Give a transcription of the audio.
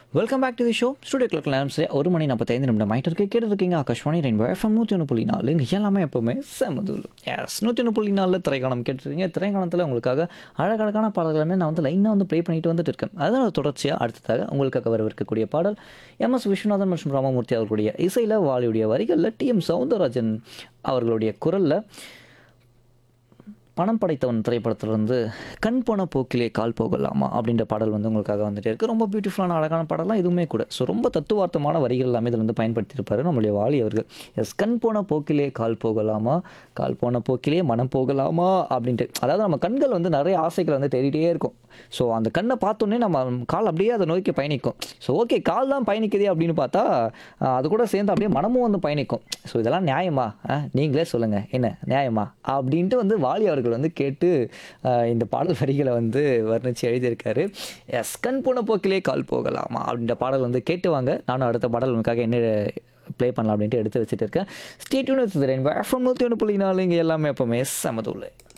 welcome back to the show studio கிளக் லேம்ஸ் ஒரு மணி நாற்பத்தைந்து நிமிடம் ஆகிட்டு இருக்கு கேட்டு இருக்கீங்க ஆகாஷ்வாணி ரெயின்போ எஃப்எம் நூற்றி ஒன்று புள்ளி நாலு இங்கே எல்லாமே எப்போவுமே செமதூல் எஸ் நூற்றி ஒன்று புள்ளி நாலில் திரைக்காலம் கேட்டுருக்கீங்க திரைக்காலத்தில் உங்களுக்காக அழகழகான பாடல்களுமே நான் வந்து லைனாக வந்து ப்ளே பண்ணிட்டு வந்துட்டு இருக்கேன் அதனால் தொடர்ச்சியாக அடுத்ததாக உங்களுக்காக வரவிருக்கக்கூடிய பாடல் எம் எஸ் விஸ்வநாதன் மற்றும் ராமமூர்த்தி அவர்களுடைய இசையில் வாலியுடைய வரிகளில் டி எம் சவுந்தரராஜன் அவர்களுடைய குரலில் பணம் படைத்தவன் திரைப்படத்திலிருந்து கண் போன போக்கிலே கால் போகலாமா அப்படின்ற பாடல் வந்து உங்களுக்காக வந்துட்டே இருக்குது ரொம்ப பியூட்டிஃபுல்லான அழகான பாடலாம் இதுவுமே கூட ஸோ ரொம்ப தத்துவார்த்தமான வரிகள் எல்லாமே இதில் வந்து பயன்படுத்தியிருப்பாரு நம்மளுடைய வாலி அவர்கள் எஸ் கண் போன போக்கிலே கால் போகலாமா கால் போன போக்கிலே மனம் போகலாமா அப்படின்ட்டு அதாவது நம்ம கண்கள் வந்து நிறைய ஆசைகள் வந்து தேடிட்டே இருக்கும் ஸோ அந்த கண்ணை பார்த்தோன்னே நம்ம கால் அப்படியே அதை நோக்கி பயணிக்கும் ஸோ ஓகே கால் தான் பயணிக்குதே அப்படின்னு பார்த்தா ஆஹ், அது கூட சேர்ந்து அப்படியே மனமும் வந்து பயணிக்கும் ஸோ இதெல்லாம் நியாயமா ஆ, நீங்களே சொல்லுங்கள் என்ன நியாயமா அப்படின்ட்டு வந்து வாலி அவர்கள் வந்து கேட்டு ஆஹ், இந்த பாடல் வரிகளை வந்து வர்ணித்து எழுதியிருக்காரு எஸ் கண் போன போக்கிலே கால் போகலாமா அப்படின்ற பாடல் வந்து கேட்டு வாங்க நானும் அடுத்த பாடல் உனக்காக என்ன ப்ளே பண்ணலாம் அப்படின்ட்டு எடுத்து வச்சுட்டு இருக்கேன் ஸ்டேட்யூன் எஃப்எம் நூற்றி ஒன்று புள்ளி நாலு இங்கே எல்லாமே எப்போவுமே சமதுள்ள